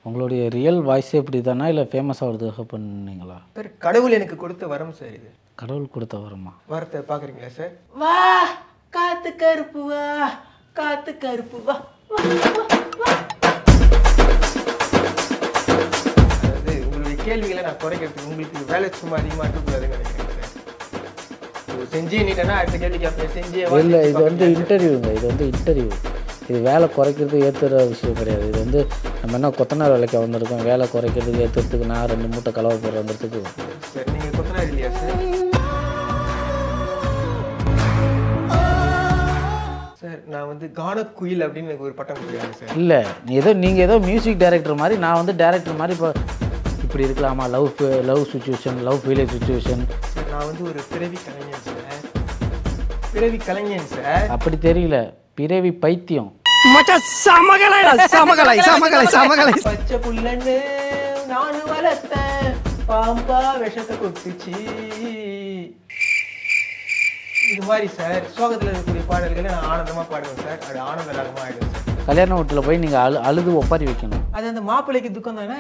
உங்களுடைய ரியல் வாய்ஸே இப்படி தானா இல்லை ஃபேமஸ் ஆகிறதுக்காக பண்ணீங்களா சார் கடவுள் எனக்கு கொடுத்த வரம் சார் இது கடவுள் கொடுத்த வரமா வரத்தை பார்க்குறீங்களா சார் வா காத்து கருப்பு வா காத்து கருப்பு வா வா, வா, வா. அதாவது உங்களுடைய கேள்விகளை நான் குறைக்கிறதுக்கு உங்களுக்கு வேலை சும்மா அதிகமாக இருக்கக்கூடாதுன்னு நினைக்கிறேன் சார் இப்போ செஞ்சே நீட்டனா அடுத்த கேள்வி கேட்பேன் செஞ்சே வா, இல்லை செஞ்சு இது வந்து பார்க்கலையா? இன்டர்வியூங்க இது வந்து இன்டர்வியூ இது வேலை குறைக்கிறது ஏற்றுற விஷயம் கிடையாது இது வந்து நம்ம என்ன கொத்தனார் வேலைக்கு வந்திருக்கோம் வேலை குறைக்கிறதுக்கு ஏற்றுறதுக்கு நான் ரெண்டு மூட்டை கலவை போடுறதுக்கு சார் நீங்கள் கொத்தனார் இல்லையா சார் சார் நான் வந்து கானக்குயில் அப்படின்னு எனக்கு ஒரு பட்டம் கொடுக்குறாங்க சார் இல்லை நீ ஏதோ நீங்கள் ஏதோ மியூசிக் டைரக்டர் மாதிரி நான் வந்து டைரக்டர் மாதிரி இப்போ இப்படி இருக்கலாமா love love situation love feeling situation sir நான் வந்து ஒரு பிறவி கலைஞன் சார் பிறவி கலைஞன் சார் அப்படி தெரியல பிறவி பைத்தியம் பச்சை புள்ளன்னு நானும் வளர்த்தேன் பாம்பா விஷத்தை கொத்துச்சு இது மாதிரி சார் சோகத்தில் இருக்கக்கூடிய பாடல்களை நான் ஆனந்தமா பாடுவேன் சார் அது ஆனந்த ராகமா ஆயிடும் சார் கல்யாண வீட்டில் போய் நீங்கள் அழு அழுது ஒப்பாரி வைக்கணும் அது அந்த மாப்பிள்ளைக்கு துக்கம் தானே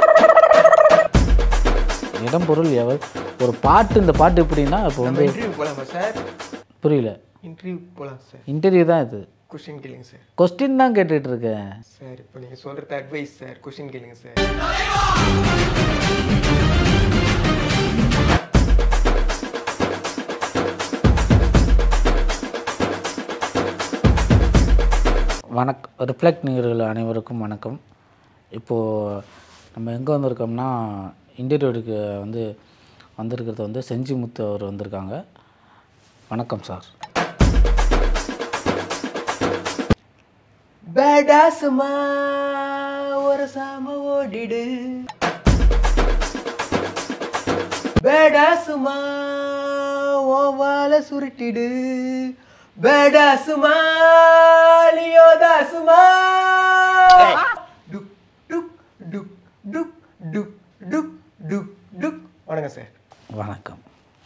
இடம் பொருள் எவர் ஒரு பாட்டு இந்த பாட்டு எப்படின்னா இப்போ நம்ம வந்து இன்டர்வியூ போலாமா சார் புரியல இன்டர்வியூ போலாம் சார் இன்டர்வியூ தான் இது கொஸ்டின் கேளுங்க சார் கொஸ்டின் தான் கேட்டுட்டு இருக்கேன் சார் இப்போ நீங்க சொல்றது அட்வைஸ் சார் கொஸ்டின் கேளுங்க சார் வணக்கம் ரிஃப்ளெக்ட் நேயர்கள் அனைவருக்கும் வணக்கம் இப்போது நம்ம எங்கே வந்திருக்கோம்னா இன்டர்வியூக்கு வந்து வந்திருக்கிறது வந்து செஞ்சி முத்து அவர் வந்திருக்காங்க வணக்கம் சார் பேடாசுமா ஒரு சாம ஓடிடு பேடாசுமா ஓவால சுருட்டிடு பேடாசுமா லியோதாசுமா டுக் டுக் டுக் டுக் டுக் டுக் டுக் டுக் வணக்கம் சார் வணக்கம்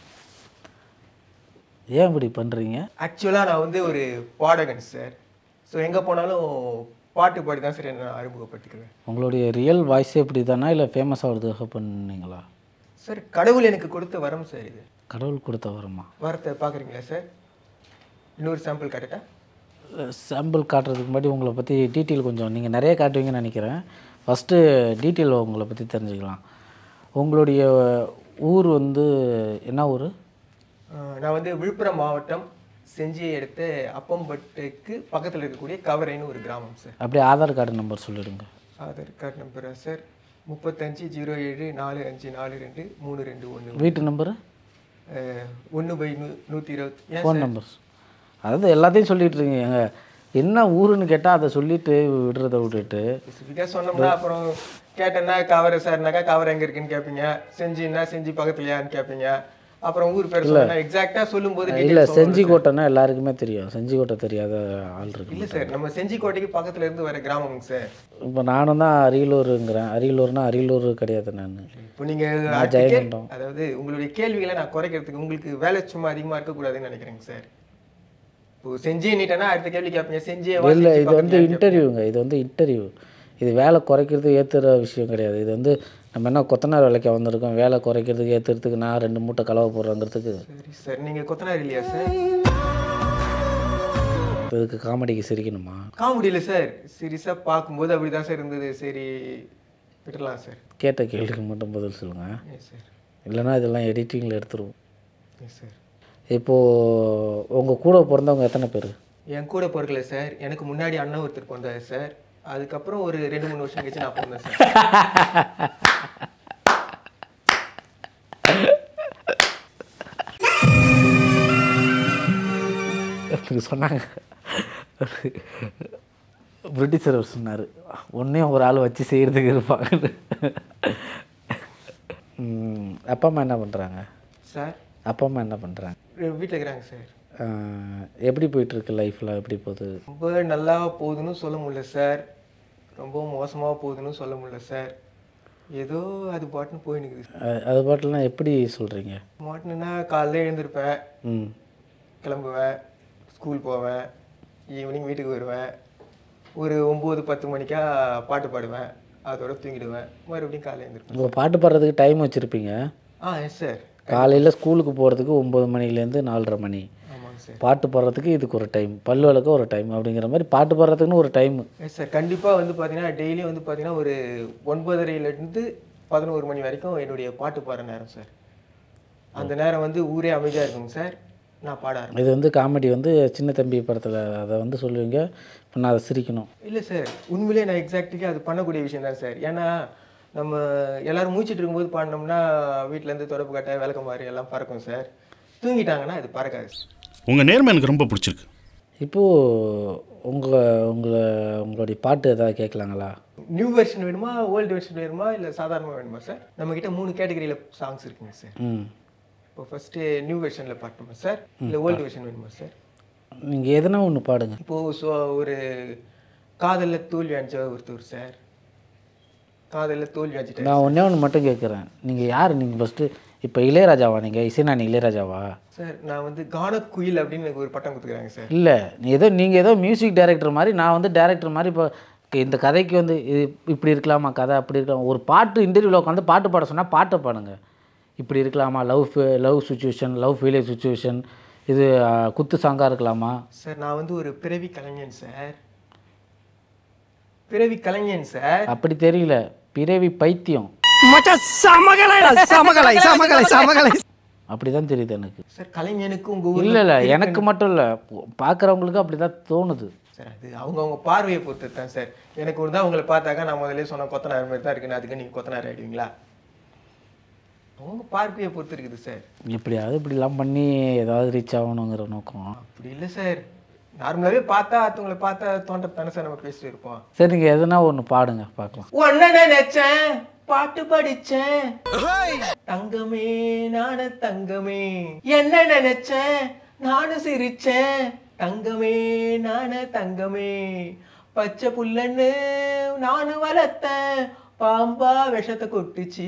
ஏன் இப்படி பண்ணுறீங்க ஆக்சுவலாக நான் வந்து ஒரு பாடகன் சார் ஸோ எங்கே போனாலும் பாட்டு பாடி தான் சார் என்ன அறிமுகப்படுத்திக்குவேன் உங்களுடைய ரியல் வாய்ஸே இப்படி தானா இல்லை ஃபேமஸ் ஆகிறதுக்காக பண்ணீங்களா சார் கடவுள் எனக்கு கொடுத்த வரம் சார் இது கடவுள் கொடுத்த வரமா வரத்தை பார்க்குறீங்களா சார் இன்னொரு சாம்பிள் காட்டட்டா சாம்பிள் காட்டுறதுக்கு முன்னாடி உங்களை பற்றி டீட்டெயில் கொஞ்சம் நீங்கள் நிறைய காட்டுவீங்கன்னு நினைக்கிறேன் ஃபஸ்ட்டு டீட்டெயில் உங்களை பற்றி தெரிஞ்சுக்கலாம் உங்களுடைய ஊர் வந்து என்ன ஊர் அஹ் நான் வந்து விழுப்புரம் மாவட்டம் செஞ்சியை எடுத்த அப்பம்பட்டுக்கு பக்கத்தில் இருக்கக்கூடிய கவரைன்னு ஒரு கிராமம் சார் அப்படியே ஆதார் கார்டு நம்பர் சொல்லிடுங்க ஆதார் கார்டு நம்பரா சார் முப்பத்தஞ்சு ஜீரோ ஏழு நாலு அஞ்சு நாலு ரெண்டு மூணு ரெண்டு ஒன்று வீட்டு நம்பரு ஒன்று பை நூ நூற்றி இருபத்தி ஏன் ஃபோன் நம்பர் அதாவது எல்லாத்தையும் சொல்லிட்டு இருக்கீங்க என்ன ஊருன்னு கேட்டால் அதை சொல்லிட்டு விடுறதை விட்டுட்டு ஸ்பெசிஃபிக்காக சொன்னோம்னா அப்புறம் கேட்டேன்னா கவரை சார்னாக்கா கவர் எங்கே இருக்குன்னு கேட்பீங்க செஞ்சுன்னா செஞ்சு பக்கத்துலையான்னு கேட்பீங்க அப்புறம் ஊர் பேர் சொன்னா எக்ஸாக்டாக சொல்லும்போது இல்லை details சொல்லணும். செஞ்சிக்கோட்டைன்னா எல்லாருக்குமே தெரியும் செஞ்சிக்கோட்டை தெரியாத ஆள் இருக்கு இல்ல சார் நம்ம செஞ்சிக்கோட்டைக்கு பக்கத்துல இருந்து வர கிராமங்க சார் இப்போ நானும் தான் அரியலூருங்கிறேன் அரியலூர்னா அரியலூர் கிடையாது நான் இப்போ நீங்க அடுத்த கேள்- ஜெயங்கொண்டம். அதாவது உங்களுடைய கேள்விகளை நான் குறைக்கிறதுக்கு உங்களுக்கு வேலை சும்மா அதிகமா இருக்கக்கூடாதுன்னு நினைக்கிறேங்க சார் இப்போ செஞ்சே நீட்டனா அடுத்த கேள்வி கேட்பீங்க செஞ்சே வா, இல்லை செஞ்சு இது வந்து பார்க்கலையான்னு இன்டர்வியூங்க இது வந்து இன்டர்வியூ இது வேலை குறைக்கிறது ஏற்றுற விஷயம் கிடையாது இது வந்து நம்ம என்ன கொத்தனார் வேலைக்கு வந்திருக்கோம் வேலை குறைக்கிறதுக்கு ஏற்றுறதுக்கு நான் ரெண்டு மூட்டை கலவை போடுறங்கிறதுக்கு கேட்பீங்க. சரி சார் நீங்க கொத்தனார் இல்லையா சார் இப்போ இதுக்கு காமெடிக்கு சிரிக்கணுமா காமெடியில சார் சீரியஸா பார்க்கும்போது அப்படிதான் சார் இருந்தது சரி விட்டுறலாம் சார் கேட்ட கேள்விக்கு மட்டும் பதில் சொல்லுங்கள் எஸ் சார் இல்லைன்னா இதெல்லாம் எடிட்டிங்கில் எடுத்துருவோம் எஸ் சார் இப்போது உங்கள் கூட பிறந்தவங்க எத்தனை பேர் என் கூட பிறக்கல சார் எனக்கு முன்னாடி அண்ணன் ஒருத்தர் பிறந்தாரு சார் அதுக்கப்புறம் ஒரு ரெண்டு மூணு வருஷம் கழிச்சு நான் பிறந்தேன் சார் எனக்கு சொன்னாங்க பிரிட்டிஷர் சொன்னார் ஒன்றையும் ஒரு ஆள் வச்சு செய்கிறதுக்கு இருப்பாங்கன்னு ம், அப்பா அம்மா என்ன பண்ணுறாங்க சார் அப்பா அம்மா என்ன பண்ணுறாங்க வீட்டில் இருக்கிறாங்க சார் எப்படி போயிட்டுருக்கு லைஃப்பில் எப்படி போகுது ரொம்ப நல்லா போகுதுன்னு சொல்ல முடியல சார் ரொம்ப மோசமாக போகுதுன்னு சொல்ல முடியல சார் ஏதோ அது பாட்டுன்னு போயினுக்குது அஹ், அது பாட்டெலாம் எப்படி சொல்கிறீங்க மாட்டுனா காலைல எழுந்திருப்பேன் ம் கிளம்புவேன் ஸ்கூல் போவேன் ஈவினிங் வீட்டுக்கு வருவேன் ஒரு ஒம்பது பத்து மணிக்கா பாட்டு பாடுவேன் அதோட தூங்கிடுவேன் மறுபடியும் காலையில் எழுந்திருப்பேன் உங்கள் பாட்டு பாடுறதுக்கு டைம் வச்சுருப்பீங்க ஆ எஸ் சார் காலையில் ஸ்கூலுக்கு போகிறதுக்கு ஒம்பது மணிலேருந்து நாலரை மணி ஆமாங்க சார் பாட்டு பாடுறதுக்கு இதுக்கு ஒரு டைம் பல்லு விளக்க ஒரு டைம் அப்படிங்கிற மாதிரி பாட்டு பாடுறதுக்குன்னு ஒரு டைம் எஸ் சார் கண்டிப்பாக வந்து பார்த்தீங்கன்னா டெய்லி வந்து பார்த்தீங்கன்னா ஒரு ஒன்பதரையிலேருந்து பதினோரு மணி வரைக்கும் என்னுடைய பாட்டு பாடுற நேரம் சார் அந்த நேரம் வந்து ஊரே அமைதியாக இருக்குங்க சார் நான் பாட ஆரம்பிப்பேன் இது வந்து காமெடி வந்து சின்ன தம்பி படத்தில் அதை வந்து சொல்லுவீங்க இப்போ நான் அதை சிரிக்கணும் இல்லை சார் உண்மையிலேயே நான் எக்ஸாக்ட்லி அது பண்ணக்கூடிய விஷயம் தான் சார் ஏன்னா நம்ம எல்லாரும் மூச்சிட்டு இருக்கும்போது பாடினோம்னா வீட்டிலேருந்து தொடப்பு கட்டை விளக்க மாதிரி எல்லாம் பறக்கும் சார் தூங்கிட்டாங்கன்னா அது பறக்காது உங்கள் நேர்மை எனக்கு ரொம்ப பிடிச்சிருக்கு இப்போது உங்கள் உங்களை உங்களுடைய பாட்டு எதாவது கேட்கலாங்களா நியூ வெர்ஷன் வேணுமா ஓல்டு வெர்ஷன் வேணுமா இல்லை சாதாரணமாக வேணுமா சார் நம்மக்கிட்ட மூணு கேட்டகரியில் சாங்ஸ் இருக்குங்க சார் ம் இப்போ ஃபஸ்ட்டு நியூ வெர்ஷனில் பாடணுமா சார் இல்லை ஓல்டு வெர்ஷன் வேணுமா சார் நீங்கள் எதனா ஒன்று பாடுங்க இப்போது ஸோ ஒரு காதலில் தோல்வி அடைஞ்ச ஒருத்தர் சார் காதலில் தோல்வி அடைஞ்சிட்டார் நான் ஒன்றே ஒன்று மட்டும் கேட்குறேன் நீங்கள் யார் நீங்கள் ஃபஸ்ட்டு இப்போ இளையராஜாவா நீங்கள் இசைநாணி இளையராஜாவா சார் நான் வந்து கானக்குயில் அப்படின்னு எனக்கு ஒரு பட்டம் கொடுத்துக்கிறாங்க சார் இல்லை ஏதோ நீங்கள் ஏதோ மியூசிக் டைரக்டர் மாதிரி நான் வந்து டைரக்டர் மாதிரி இப்போ இந்த கதைக்கு வந்து இது இப்படி இருக்கலாமா கதை அப்படி இருக்கலாம் ஒரு பாட்டு இன்டர்வியூவில் உட்காந்து பாட்டு பாட சொன்னால் பாட்டை பாடுங்க இப்படி இருக்கலாமா love love situation love failure situation இது ஆ, குத்து சாங்காக இருக்கலாமா சார் நான் வந்து ஒரு பிறவி கலைஞன் சார் பிறவி கலைஞன் சார் அப்படி தெரியல பிறவி பைத்தியம் அப்படி தான் தெரியுது எனக்கு சார் கலைஞனுக்கு உங்கள் ஊர் இல்லை இல்லை எனக்கு மட்டும் இல்லை பார்க்குறவங்களுக்கு அப்படி தான் தோணுது சார் அது அவங்கவுங்க பார்வையை பொறுத்து தான் சார் எனக்கு ஒரு தான் உங்களை பார்த்தாக்கா நான் முதல்ல சொன்ன கொத்தனார் மாதிரி தான் இருக்குன்னு அதுக்கு நீங்கள் கொத்தனார் ஆயிடுவீங்களா அவங்க பார்வையை பொறுத்து இருக்குது சார் எப்படியாவது இப்படிலாம் பண்ணி ஏதாவது ரீச் ஆகணுங்கிற நோக்கம் அப்படி இல்லை சார் நார்மலாகவே பார்த்தா அடுத்தவங்களை பார்த்தா தோன்ற தானே சார் நம்ம பேசிட்டு இருப்போம் சரி நீங்கள் எதுனா ஒன்று பாடுங்க பார்க்கலாம் ஒன்ன நினைச்சேன் பாட்டு படிச்சேன் தங்கமே நானு தங்கமே என்ன நினைச்சேன் நானும் சிரிச்சேன் தங்கமே நானு தங்கமே பச்சை புல்லன்னு நானும் வளர்த்தேன் பாம்பா விஷத்தை கொட்டுச்சு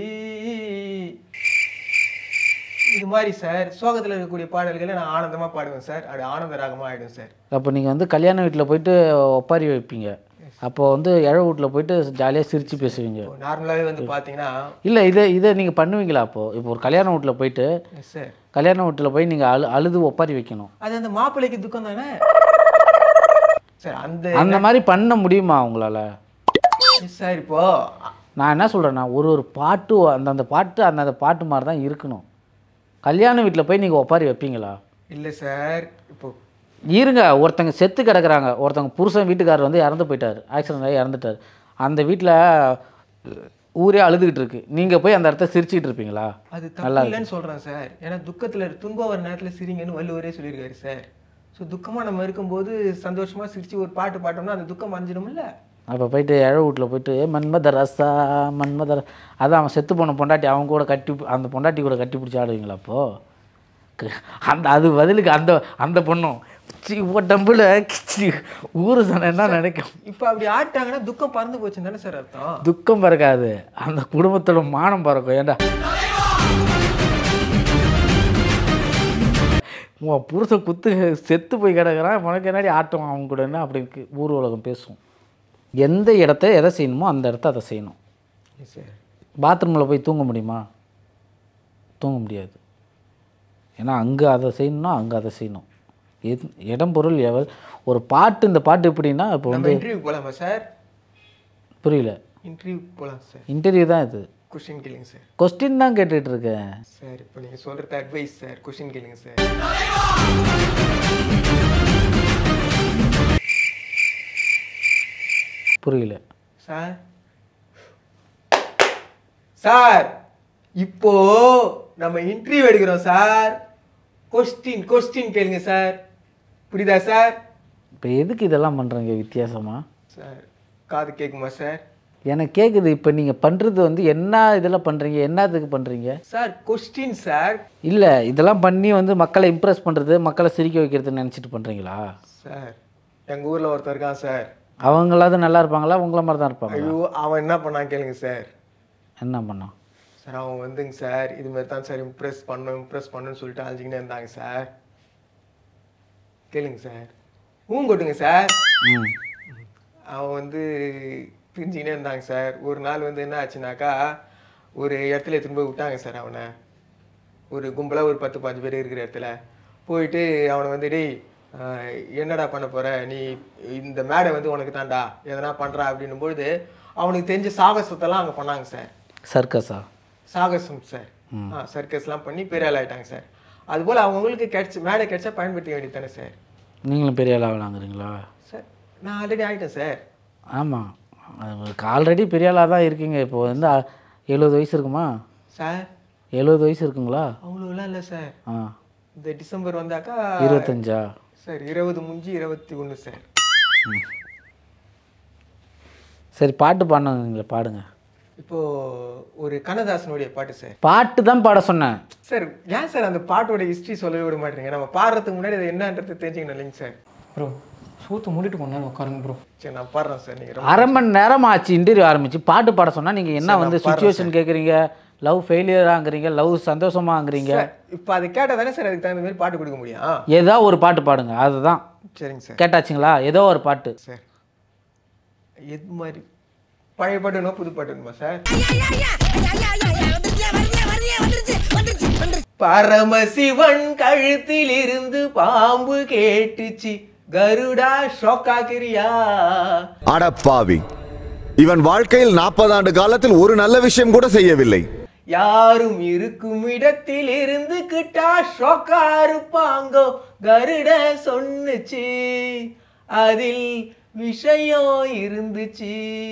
இது மாதிரி சார் சோகத்தில் இருக்கக்கூடிய பாடல்களை நான் ஆனந்தமாக பாடுவேன் சார் அது ஆனந்த ராகமாக ஆயிடும் சார் அப்போ நீங்கள் வந்து கல்யாண வீட்டில் போயிட்டு ஒப்பாரி வைப்பீங்க அப்போ வந்து இழ வீட்டில் போயிட்டு ஜாலியாக சிரித்து பேசுவீங்க நார்மலாகவே வந்து பார்த்தீங்கன்னா இல்லை இதை இதை நீங்கள் பண்ணுவீங்களா அப்போது இப்போ ஒரு கல்யாண வீட்டில் போயிட்டு எஸ் சார் கல்யாண வீட்டில் போய் நீங்கள் அழு அழுது ஒப்பாரி வைக்கணும் அது அந்த மாப்பிள்ளைக்கு துக்கம் தானே சார் அந்த அந்த மாதிரி பண்ண முடியுமா உங்களால் எஸ் சார் இப்போ நான் என்ன சொல்கிறேன்னா ஒரு ஒரு பாட்டு அந்தந்த பாட்டு அந்தந்த பாட்டு மாதிரி தான் இருக்கணும் கல்யாண வீட்டில் போய் நீங்கள் ஒப்பாரி வைப்பீங்களா இல்லை சார் இப்போ இருங்க ஒருத்தங்க செத்து கிடக்குறாங்க ஒருத்தங்க புருஷன் வீட்டுக்காரர் வந்து இறந்து போயிட்டார் ஆக்சிடென்ட் ஆகி இறந்துட்டார் அந்த வீட்டில் ஊரே அழுதுகிட்டு இருக்கு நீங்கள் போய் அந்த இடத்த சிரிச்சுக்கிட்டு இருப்பீங்களா அது தப்பு இல்லைன்னு சொல்கிறேன் சார் ஏன்னா துக்கத்தில் துன்பம் வர நேரத்தில் சிரிங்கன்னு வள்ளுவரே சொல்லியிருக்காரு சார் ஸோ துக்கமாக நம்ம இருக்கும்போது சந்தோஷமாக சிரிச்சு ஒரு பாட்டு பாட்டோம்னா அந்த துக்கம் மறைஞ்சிடும்ல அப்போ போயிட்டு இழ வீட்டில் போயிட்டு மன்மத ரசா மன்மத ர-" அதான் அவன் செத்து போன பொண்டாட்டி அவங்க கூட கட்டி அந்த பொண்டாட்டி கூட கட்டி பிடிச்சி ஆடுவீங்களா அப்போது அந்த அது பதிலுக்கு அந்த அந்த பொண்ணும் சி டம்பில் ஊரு தானே என்ன நினைக்கும் இப்போ அப்படி ஆட்டாங்கன்னா துக்கம் பறந்து போச்சுன்னு தானே சார் அர்த்தம் துக்கம் பறக்காது அந்த குடும்பத்தோட மானம் பறக்கும் ஏண்டா உன் புருஷன் குத்து செத்து போய் கிடக்குறான் உனக்கு என்னடி ஆட்டம் அவங்க கூட என்ன அப்படி இருக்கு ஊர் உலகம் பேசும் எந்த இடத்த எதை செய்யணுமோ அந்த இடத்த அதை செய்யணும் எஸ் சார் பாத்ரூமில் போய் தூங்க முடியுமா தூங்க முடியாது ஏன்னா அங்கே அதை செய்யணும்னா அங்கே அதை செய்யணும் எது இடம் பொருள் எவள் ஒரு பாட்டு இந்த பாட்டு எப்படின்னா இப்போ நம்ம வந்து இன்டர்வியூ போகலாமா சார் புரியல இன்டர்வியூ போகலாம் சார் இன்டர்வியூ தான் இது கொஷின் கேளுங்க சார் கொஸ்டின் தான் கேட்டுட்டு இருக்கேன் சார் இப்போ நீங்கள் சொல்கிறது அட்வைஸ் சார் கொஷின் கேளுங்க சார் புரியல சார் சார் இப்போ நம்ம இன்டர்வியூ எடுக்கிறோம் சார் கொஸ்டின் கொஸ்டின் கேளுங்க சார் புரியுதா சார் இப்போ எதுக்கு இதெல்லாம் பண்ணுறீங்க வித்தியாசமாக சார் காது கேட்குமா சார் எனக்கு கேட்குது இப்போ நீங்கள் பண்ணுறது வந்து என்ன இதெல்லாம் பண்ணுறீங்க என்னத்துக்கு பண்ணுறீங்க சார் கொஸ்டின் சார் இல்லை இதெல்லாம் பண்ணி வந்து மக்களை இம்ப்ரெஸ் பண்ணுறது மக்களை சிரிக்க வைக்கிறதுன்னு நினச்சிட்டு பண்ணுறீங்களா சார் எங்கள் ஊரில் ஒருத்தர் இருக்கான் சார் அவங்களாவது நல்லா இருப்பாங்களா உங்கள மாதிரி தான் இருப்பாங்க ஐயோ அவன் என்ன பண்ணான் கேளுங்க சார் என்ன பண்ணோம் சார் அவன் வந்துங்க சார் இது மாதிரி தான் சார் இம்ப்ரெஸ் பண்ணணும் இம்ப்ரெஸ் பண்ணணும்னு சொல்லிட்டு அழிஞ்சிக்கினே இருந்தாங்க சார் கேளுங்க சார் ஊன் கொட்டுங்க சார் ம் அவன் வந்து பிரிஞ்சுக்கினே இருந்தாங்க சார் ஒரு நாள் வந்து என்ன ஆச்சுனாக்கா ஒரு இடத்துல எடுத்துன்னு போய் விட்டாங்க சார் அவனை ஒரு கும்பலாக ஒரு பத்து பாஞ்சு பேர் இருக்கிற இடத்துல போயிட்டு அவனை வந்து டேய் ஆஹ், என்னடா பண்ண போற நீ இந்த மேடை வந்து உனக்கு தான்டா எதனா பண்றா அப்படின்னும் பொழுது அவனுக்கு தெரிஞ்ச சாகசத்தெல்லாம் அங்கே பண்ணாங்க சார் சர்க்கஸா சாகசம் சார் ஆ சர்க்கஸ்லாம் பண்ணி பெரிய ஆள் ஆயிட்டாங்க சார் அதுபோல் அவங்கவுங்களுக்கு கிடைச்சி மேடை கிடைச்சா பயன்படுத்த வேண்டியது தானே சார் நீங்களும் பெரிய ஆளாக விளாங்குறீங்களா சார் நான் ஆல்ரெடி ஆகிட்டேன் சார் ஆமாம் ஆல்ரெடி பெரிய ஆளாக தான் இருக்கீங்க இப்போ வந்து அ- எழுபது வயசு இருக்குமா சார் எழுபது வயசு இருக்குங்களா அவ்வளோலாம் இல்லை சார் ஆ இந்த டிசம்பர் வந்தாக்கா இருபத்தஞ்சா சார் இருபது முடிஞ்சு இருபத்தி ஒன்று சார் சரி பாட்டு பாடுங்களே பாடுங்க இப்போ ஒரு கண்ணதாசனுடைய பாட்டு சார் பாட்டு தான் பாட சொன்னேன் சார் ஏன் சார் அந்த பாட்டோட ஹிஸ்ட்ரி சொல்லவே விட மாட்டீங்க நம்ம பாடுறதுக்கு முன்னாடி அது என்னன்றது தெரிஞ்சுக்கணும் இல்லைங்க சார் ப்ரோ சூத்து மூடிட்டு கொண்டு வந்து உட்காருங்க ப்ரோ சரி நான் பாடுறேன் சார் நீங்கள் அரை மணி நேரம் ஆச்சு இன்டர்வியூ ஆரம்பிச்சு பாட்டு பாட சொன்னால் நீங்கள் என்ன வந்து சுச்சுவேஷன் கேட்குறீங்க லவ் ஃபெயிலியராங்கிறீங்க லவ் சந்தோஷமாங்கிறீங்க இப்போ அது கேட்டால் தானே சார் அதுக்கு தகுந்த மாதிரி பாட்டு கொடுக்க முடியும் ஏதோ ஒரு பாட்டு பாடுங்க அதுதான் சரிங்க சார் கேட்டாச்சுங்களா ஏதோ ஒரு பாட்டு சார் எது மாதிரி பழைய பாட்டு வேணுமா புது பாட்டு வேணுமா சார் பரமசிவன் கழுத்தில் இருந்து பாம்பு கேட்டுச்சு கருடா ஷோக்காக்கிறியா அடப்பாவி இவன் வாழ்க்கையில் நாற்பது ஆண்டு காலத்தில் ஒரு நல்ல விஷயம் கூட செய்யவில்லை யாரும் இருக்கும் இடத்தில் இருந்து கிட்டா ஷோக்கா இருப்பாங்கோ கருட சொன்னுச்சு அதில் விஷயம் இருந்துச்சு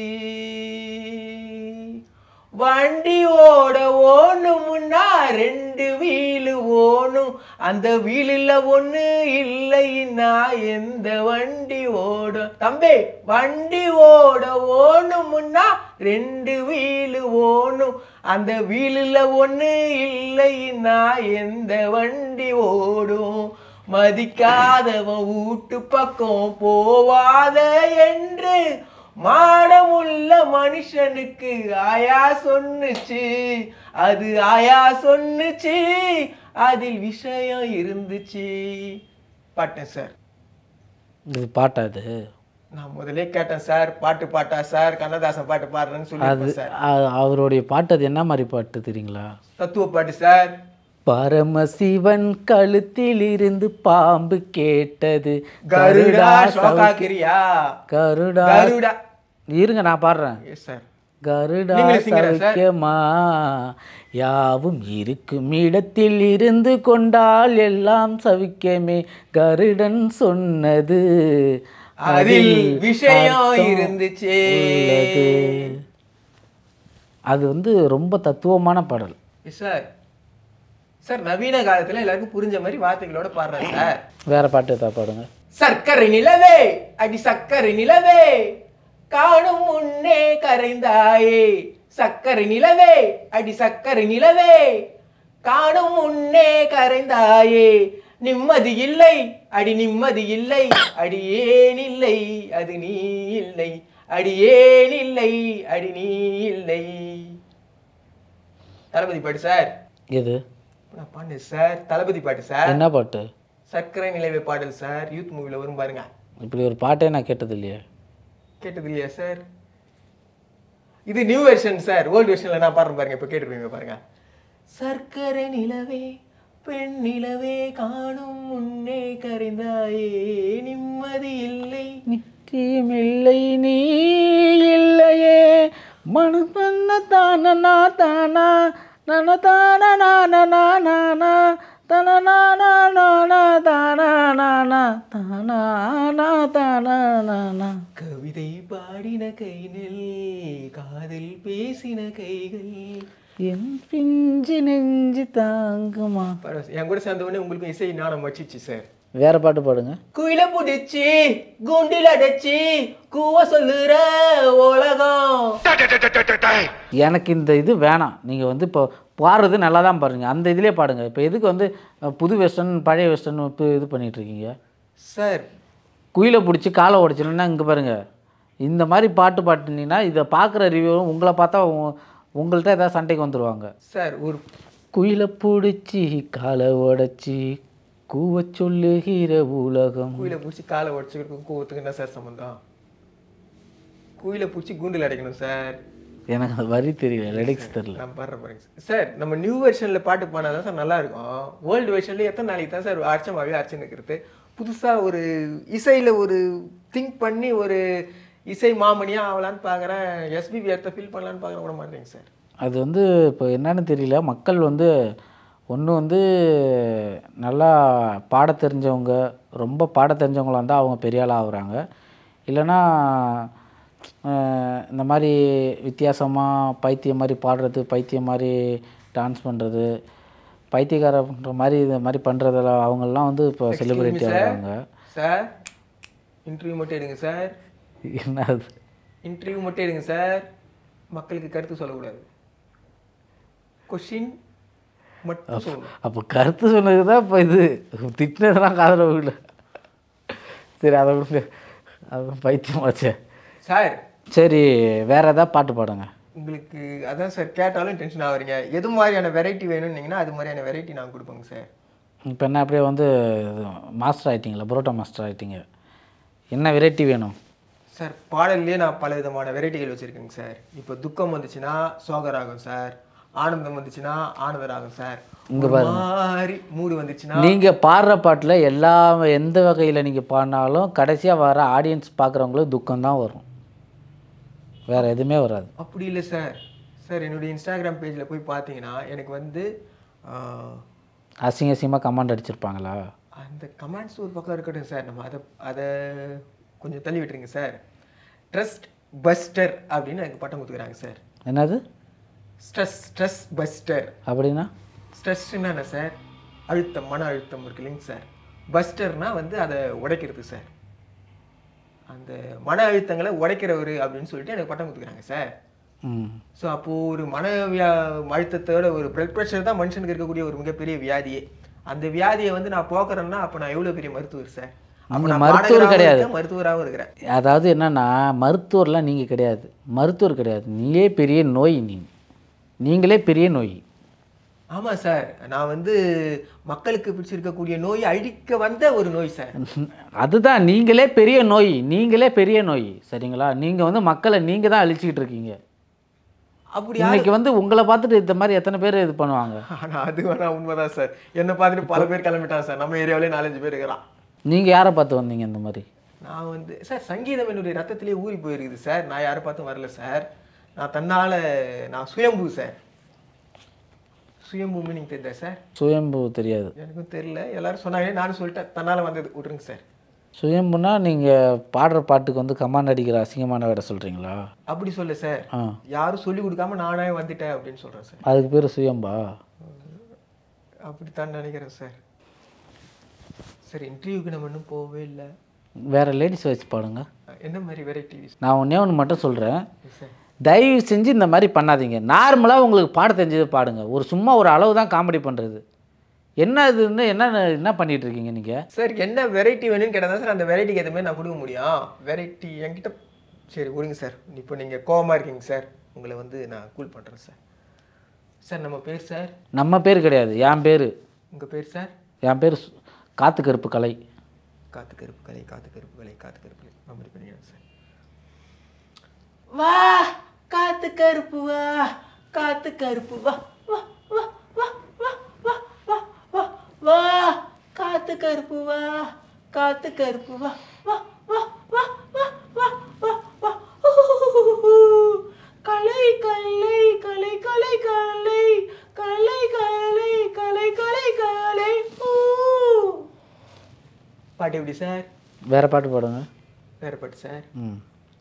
வண்டி ஓட ஓணும்னா ரெண்டு வீலு ஓணும் அந்த வீலுல ஒண்ணு இல்லைன்னா எந்த வண்டி ஓடும் தம்பி வண்டி ஓட ஓணும்னா ரெண்டு வீலு ஓணும் அந்த வீலுல ஒண்ணு இல்லைன்னா எந்த வண்டி ஓடும் மதிக்காதவன் வீட்டு பக்கம் போவாத என்று மானமுள்ள மனுஷனுக்கு ஆயா சொன்னுச்சு அது ஆயா சொன்னுச்சு அதில் விஷயம் இருந்துச்சு பாட்டேன் சார் இது பாட்டா இது நான் முதல்ல கேட்டேன் சார் பாட்டு பாட்டா சார் கண்ணதாசன் பாட்டு பாடுறேன்னு அது சொல்லியிருப்பேன் சார் அ- அவருடைய பாட்டு அது என்ன மாதிரி பாட்டு தெரியுங்களா தத்துவ பாட்டு சார் பரமசிவன் கழுத்தில் இருந்து பாம்பு கேட்டது கருடா சவுக்கி- ஷோகாக்கிரியா கருடா கருடா இருங்க நான் பாடுறேன் எஸ் சார் கருடா நீங்களே singers ஆ, sir? சௌக்கியமா யாவும் இருக்கும் இடத்தில் இருந்து கொண்டால் எல்லாம் சவிக்கமே கருடன் சொன்னது அதில் விஷயம் அர்த்தம் இருந்துச்சு. உள்ளது. அது வந்து ரொம்ப தத்துவமான பாடல் எஸ் சார் சார் நவீன காலத்துல எல்லாருக்கும் புரிஞ்ச மாதிரி வார்த்தைகளோட பாடுறேன் சார் வேற பாட்டு எதா பாடுங்க சர்க்கரை நிலவே அடி சர்க்கரை நிலவே காணும் முன்னே கரைந்தாயே சர்க்கரை நிலவே அடி சர்க்கரை நிலவே காணும் முன்னே கரைந்தாயே நிம்மதி இல்லை அடி நிம்மதி இல்லை அடி ஏன் இல்லை அது நீ இல்லை அடி ஏன் இல்லை அடி நீ இல்லை தளபதி பாட்டு சார் எது நான் பாண்டேன் சார் தளபதி பாட்டு சார் என்ன பாட்டு சர்க்கரை நிலவே பாடல் சார் யூத் மூவில வரும் பாருங்க இப்படி ஒரு பாட்டே நான் கேட்டது இல்லையே கேட்டது இல்லையா சார் இது நியூ வெர்ஷன் சார் ஓல்டு வெர்ஷன்ல நான் பாடுறேன் பாருங்க இப்போ கேட்டுருப்பீங்க பாருங்க சர்க்கரை நிலவே பெண் நிலவே காணும் முன்னே கரைந்தாயே நிம்மதி இல்லை நிச்சயமில்லை நீ இல்லையே மனம் பண்ண தானா தானா நன தானா நானா நானா தன நானா நானா தானா நானா தானா நா தானா நானா கவிதை பாடின கைகள் காதல் பேசின கைகள் என் பிஞ்சு நெஞ்சு தாங்குமா பரவாயில்ல. என் கூட சேர்ந்த உடனே உங்களுக்கு இசை ஞானம் வச்சிச்சு சார் வேற பாட்டு பாடுங்க குயில புடிச்சு குண்டில் அடைச்சி கூவ சொல்லுற உலகம் எனக்கு இந்த இது வேணாம் நீங்கள் வந்து இப்போ பாடுறது நல்லா தான் பாருங்க அந்த இதிலே பாடுங்க இப்போ எதுக்கு வந்து அஹ், புது வெஸ்டர்ன் பழைய வெஸ்டர்ன் இப்போ இது பண்ணிட்டு இருக்கீங்க சார் குயிலை பிடிச்சி காலை உடைச்சணுன்னா இங்கே பாருங்க இந்த மாதிரி பாட்டு பாட்டுனீங்கன்னா இதை பார்க்குற ரிவ்யூ உங்களை பார்த்தா உங்க- உங்கள்கிட்ட ஏதாவது சண்டைக்கு வந்துடுவாங்க சார் ஒரு குயிலை பிடிச்சி காலை உடைச்சி கூவ சொல்லுகிற உலகம் குயில பிடிச்சி காலை உடச்சிக்கிறதுக்கும் கூவத்துக்கு என்ன சார் சம்மந்தம் குயில பிடிச்சி கூண்டில் அடைக்கணும் சார் எனக்கு அந்த வரி தெரியல லிரிக்ஸ் தெரியல நான் பாடுற பாருங்க சார். சார் நம்ம நியூ வெர்ஷனில் பாட்டு பாடினா தான் சார் நல்லா இருக்கும் ஓல்டு வெர்ஷன்ல எத்தனை நாளைக்கு தான் சார் அர்ச்சமாகவே அர்ச்சனை இருக்கிறது புதுசாக ஒரு இசையில் ஒரு திங்க் பண்ணி ஒரு இசை மாமணியாக ஆகலான்னு பார்க்குறேன் எஸ்பிபி இடத்த ஃபீல் பண்ணலான்னு பார்க்குறேன் கூட மாட்டேங்க சார் அது வந்து இப்போ என்னன்னு தெரியல மக்கள் வந்து ஒன்று வந்து நல்லா பாட தெரிஞ்சவங்க ரொம்ப பாட தெரிஞ்சவங்களா இருந்தால் அவங்க பெரிய ஆளாக ஆகுறாங்க இல்லைன்னா அஹ், இந்த மாதிரி வித்தியாசமாக பைத்தியம் மாதிரி பாடுறது பைத்தியம் மாதிரி டான்ஸ் பண்ணுறது பைத்தியக்காரன்ற மாதிரி இந்த மாதிரி பண்ணுறதில் அவங்கெல்லாம் வந்து இப்போ செலிப்ரிட்டி சார் ஆகுறாங்க சார் இன்டர்வியூ மட்டும் எடுங்க சார் என்ன அது இன்டர்வியூ மட்டும் எடுங்க சார் மக்களுக்கு கருத்து சொல்லக்கூடாது கொஷின் மட்டும் சொல்லணும் அப்போ கருத்து சொன்னது தான் இப்போ இது திட்டினதெல்லாம் காதில் விடல சரி அதை விடுங்க அது பைத்தியமாச்சே சார் சரி வேற ஏதாவது பாட்டு பாடுங்க உங்களுக்கு அதான் சார் கேட்டாலும் டென்ஷன் ஆகுறீங்க எது மாதிரியான வெரைட்டி வேணும்னீங்கன்னா அது மாதிரியான வெரைட்டி நான் கொடுப்பேங்க சார் இப்போ என்ன அப்படியே வந்து மாஸ்டர் ஆயிட்டீங்களா புரோட்டா மாஸ்டர் ஆயிட்டீங்க என்ன வெரைட்டி வேணும் சார் பாடல்லையே நான் பல விதமான வெரைட்டிகள் வச்சுருக்கேங்க சார் இப்போ துக்கம் வந்துச்சுன்னா சோகராகும் சார் ஆனந்தம் வந்துச்சுன்னா ஆனந்தராகும் சார் இங்க ஒரு மாதிரி மூடு வந்துச்சுன்னா நீங்கள் பாடுற பாட்டில் எல்லா எந்த வகையில் நீங்கள் பாடினாலும் கடைசியாக வர ஆடியன்ஸ் பார்க்குறவங்களுக்கு துக்கம் தான் வரும் வேறு எதுவுமே வராது அப்படி இல்லை சார் சார் என்னுடைய இன்ஸ்டாகிராம் பேஜில் போய் பார்த்தீங்கன்னா எனக்கு வந்து ஆஹ், அசிங்க அசிங்கமாக கமாண்ட் அடிச்சிருப்பாங்களா அந்த கமெண்ட்ஸ் ஒரு பக்கம் இருக்கட்டும் சார் நம்ம அதை அதை கொஞ்சம் தள்ளி விட்டுருங்க சார் ட்ரஸ்ட் பஸ்டர் அப்படின்னு எனக்கு பட்டம் கொடுத்துக்கிறாங்க சார் என்னது ஸ்ட்ரெஸ் ஸ்ட்ரெஸ் பஸ்டர் அப்படின்னா ஸ்ட்ரெஸ்னா என்ன சார் அழுத்தம் மன அழுத்தம் இருக்கு இல்லைங்க சார் பஸ்டர்னா வந்து அதை உடைக்கிறது சார் அந்த மன அழுத்தங்களை உடைக்கிறவர் அப்படின்னு சொல்லிட்டு எனக்கு பட்டம் கொடுத்துக்கிறாங்க சார் ம் ஸோ அப்போது ஒரு மன வியா அழுத்தத்தோட ஒரு பிளட் ப்ரெஷர் தான் மனுஷனுக்கு இருக்கக்கூடிய ஒரு மிகப்பெரிய வியாதியே அந்த வியாதியை வந்து நான் போக்குறேன்னா அப்போ நான் எவ்வளோ பெரிய மருத்துவர் சார் அப்போ நீங்க நான் மருத்துவர் பாடகராகவும் கிடையாது. இருக்கேன், மருத்துவராகவும் இருக்கிறேன் அதாவது என்னன்னா மருத்துவர்லாம் நீங்கள் கிடையாது மருத்துவர் கிடையாது நீயே பெரிய நோய் நீ நீங்களே பெரிய நோய் ஆமாம் சார் நான் வந்து மக்களுக்கு பிடிச்சிருக்கக்கூடிய நோயை அழிக்க வந்த ஒரு நோய் சார் அதுதான் நீங்களே பெரிய நோய் நீங்களே பெரிய நோய் சரிங்களா நீங்கள் வந்து மக்களை நீங்கள் தான் அழிச்சிக்கிட்டு இருக்கீங்க அப்படி இன்னைக்கு வந்து உங்களை பார்த்துட்டு இந்த மாதிரி எத்தனை பேர் இது பண்ணுவாங்க ஆனா அது வேணா உண்மைதான் சார் என்னை பார்த்துட்டு பல பேர் கிளம்பிட்டான் சார் நம்ம ஏரியாவிலே நாலஞ்சு பேர் இருக்கிறான் நீங்கள் யாரை பார்த்து வந்தீங்க இந்த மாதிரி நான் வந்து சார் சங்கீதம் என்னுடைய ரத்தத்திலே ஊறி போயிருக்குது சார் நான் யாரை பார்த்தும் வரல சார் நான் தன்னால் நான் சுயம்பு சார் சுயம்பு மீனிங் தெரியுதா சார் சுயம்பு தெரியாது எனக்கும் தெரியல எல்லாரும் சொன்னாங்க நானும் சொல்லிட்டேன் தன்னால் வந்தது விட்டுருங்க சார் சுயம்புனா நீங்கள் பாடுற பாட்டுக்கு வந்து கமாண்ட் அடிக்கிற அசிங்கமான வேலை சொல்கிறீங்களா அப்படி சொல்ல சார் ஆ யாரும் சொல்லி கொடுக்காம நானே வந்துட்டேன் அப்படின்னு சொல்கிறேன் சார் அதுக்கு பேர் சுயம்பா அப்படித்தான் நினைக்கிறேன் சார் சார் இன்டர்வியூக்கு நம்ம இன்னும் போகவே இல்லை வேறு லேடிஸ் வச்சு பாடுங்க என்ன மாதிரி வெரைட்டிஸ் நான் ஒன்றே ஒன்று மட்டும் சொல்கிறேன் சார் தயவு செஞ்சு இந்த மாதிரி பண்ணாதீங்க நார்மலாக உங்களுக்கு பாட தெரிஞ்சது பாடுங்க ஒரு சும்மா ஒரு அளவு தான் காமெடி பண்ணுறது என்ன இதுன்னு என்ன என்ன பண்ணிட்டு இருக்கீங்க நீங்கள் சார் என்ன வெரைட்டி வேணும்னு கேட்டால் சார் அந்த வெரைட்டிக்கு ஏற்ற மாதிரி நான் கொடுக்க முடியும் வெரைட்டி என்கிட்ட சரி விடுங்க சார் இப்போ நீங்கள் கோவமாக இருக்கீங்க சார் உங்களை வந்து நான் கூல் பண்ணுறேன் சார் சார் நம்ம பேர் சார் நம்ம பேர் கிடையாது என் பேர் உங்கள் பேர் சார் என் பேர் சு- காத்து கருப்பு கலை காத்து கருப்பு கலை காத்து கருப்பு கலை காத்து கருப்பு கலை மெமரி பண்ணிக்கிறேன் சார் வா காத்து கருப்பு வா காத்து கருப்பு வா வா வா வா வா வா வா வா வா காத்து கருப்பு வா காத்து கருப்பு வா வா வா வா வா வா வா வா கலை கலை கலை கலை கலை கலை கலை கலை கலை கலை ஊ. பாட்டு எப்படி சார் வேறு பாட்டு பாடுங்க வேற பாட்டு சார் ம்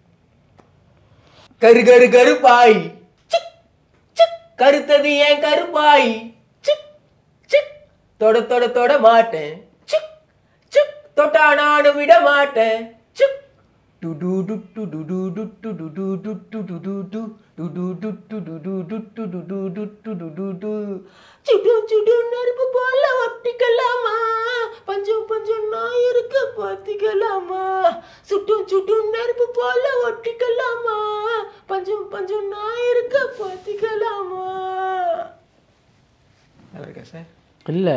கரு கரு கருப்பாய் சிக், சிக். கருத்தது ஏன் கருப்பாய் சிக், சிக். தொட தொட தொட மாட்டேன் சிக், சிக். தொட்டா நானும் விட மாட்டேன் சிக். டு டு டு டு டு டு டு டு டு டு டு டு டு டு டு. டு டு டு டு டு டு டு டு டு டு டு டு டு டு டு. சுடு சுடு நெருப்பு போல ஒட்டிக்கலாமா பஞ்சம் பஞ்சம் நான் இருக்க பார்த்திக்கலாமா சுட்டு சுட்டு நெருப்பு போல ஒட்டிக்கலாமா பஞ்சம் பஞ்சம் நான் இருக்க பார்த்திக்கலாமா நல்லா இருக்கா சார் இல்லை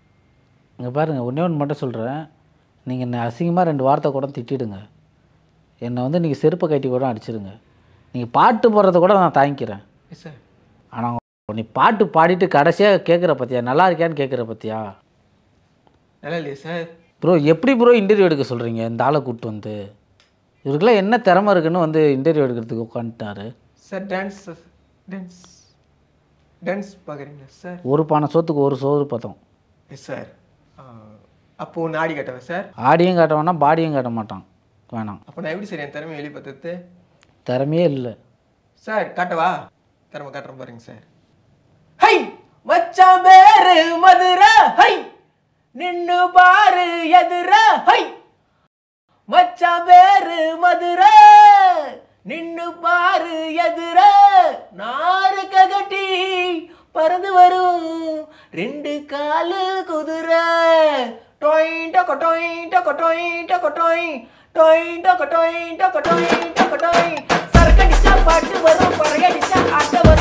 இங்கே பாருங்கள் ஒன்றே ஒன்று மட்டும் சொல்கிறேன் நீங்கள் என்ன அசிங்கமாக ரெண்டு வார்த்தை கூட திட்டிடுங்க என்னை வந்து நீங்கள் செருப்பை கட்டி கூட அடிச்சிருங்க நீங்கள் பாட்டு போடுறத கூட நான் தாங்கிக்கிறேன் எஸ் சார் ஆனால் நீ பாட்டு பாடிட்டு கடைசியாக கேட்குற பத்தியா நல்லா இருக்கியான்னு கேட்குற பத்தியா நல்லா இல்லையா சார் ப்ரோ எப்படி ப்ரோ இன்டர்வியூ எடுக்க சொல்கிறீங்க இந்த ஆளை கூப்பிட்டு வந்து இவருக்கெல்லாம் என்ன திறமை இருக்குன்னு வந்து இன்டர்வியூ எடுக்கிறதுக்கு உட்காந்துட்டாரு சார் டான்ஸ் டான்ஸ் டான்ஸ் பார்க்குறீங்களா சார் ஒரு பானை சோத்துக்கு ஒரு சோறு பார்த்தோம் எஸ் சார் அப்போ ஒன்று ஆடி காட்டவா சார் ஆடியும் காட்ட வேணாம் பாடியும் காட்ட மாட்டான் வேணாம் அப்போ நான் எப்படி சார் என் திறமையை வெளிப்படுத்துறது திறமையே இல்லை சார் காட்டவா திறமை காட்டுறேன் பாருங்க சார் ஹை மச்சான் பேரு மதுரை ஹை நின்னு பாரு எதிர ஹை மச்சான் பேரு மதுரை நின்னு பாரு எதிர நாறு ககட்டி பறந்து வரும் ரெண்டு காலு குதிரை டொய் டொக்க டொய் டொக்க டொய் டொக்க டொய் டொய் டொக்க டொய் டொக்க டொய் டொக்க டொய் சரக்கடிச்சா பாட்டு வரும் பறகடிச்சா ஆட்ட வரும்